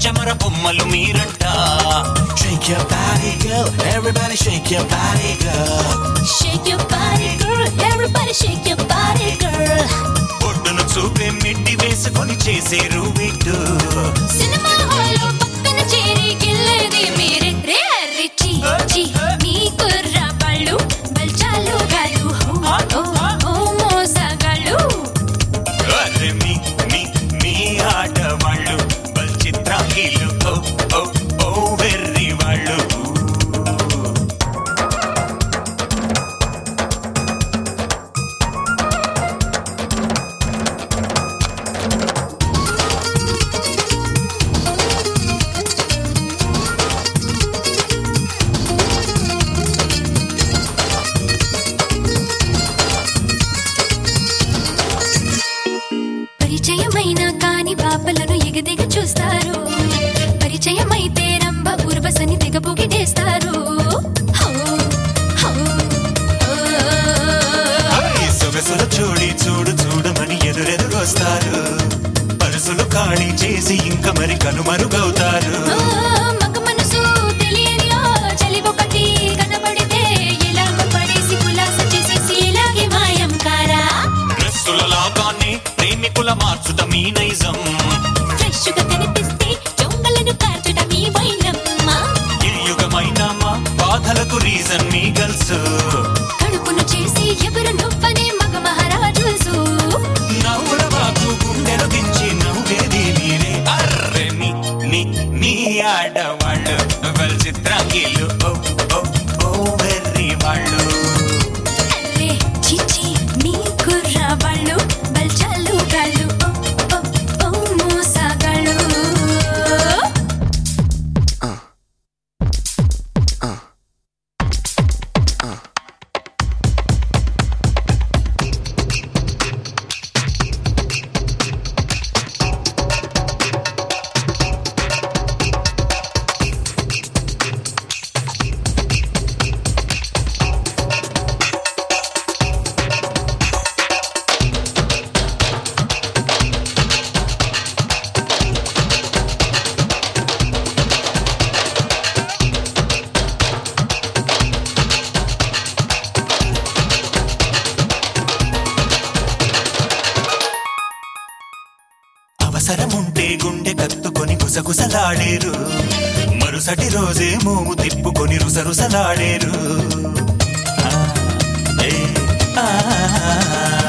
పచ్చమర బొమ్మలు మీరంట Shake your body, girl. Everybody shake your body, girl. Shake your body, girl. Everybody shake your body, girl. ఒడ్డును చూపే midi వేసుకొని చేసేరు విడ్డు cinema హాల్లో పక్కన చేరి గిల్లేది మీరే రే అర్రి చీ చీ మీ కుర్రవాళ్ళు బల్చాలు గాలు హో ఓ ఓ మోసగాళ్ళు అరే మీ మీ మీ ఆడవాళ్ళు బల్ చిత్రాంగిలు ఓ ఓ ఓ వెర్రి వాళ్ళు పరిచయమైన కాని పాపలను ఎగదెగ చూస్తారు పరిచయమైతే రంభ ఉర్వశని తెగ పొగిడేస్తారు హో, హో, ఓ. ఈ సొగసుల చూడి చూడు చూడమని ఎదురెదురొస్తారు పరుసులు ఖాళీ చేసి ఇంకా మరి కనుమరుగవుతారు ఓ, మగ మనసు తెలియని ఓ చలి ఒకటి కనబడితే ఇలాగ పడేసి కులాస చేసేసి ఇలాగే మాయం కారా డ్రెస్సుల లాగానే ప్రేమికుల మార్చుట మీ నైజం ఫ్రెష్ గా కనిపిస్తే చొంగలను కార్చుట మీ వైనమ్మ ఈ యుగమైన మా బాధలకు రీజన్ మీ గల్స్ కడుపును చేసి ఎవరు నువ్వనే మగ మహారాజు నవ్వుల బాకు గుండెను దించి నవ్వేది మీరే అర్రె మీ నీ నీ ఆడవాళ్ళు వెల్ చిత్రాంగిలు ఓ ఓ ఓ వెర్రి వాళ్ళు అరే చిచి మీ కుర్రవాళ్ళు బల్చాలు గాళ్ళు ఓ ఓ ఓ మోసగాళ్ళు అవసరముంటే గుండె కత్తుకొని గుసగుసలాడేరు మరుసటి రోజే మోము తిప్పుకొని రుసరుసలాడేరు ఆ, ఏ, ఆ,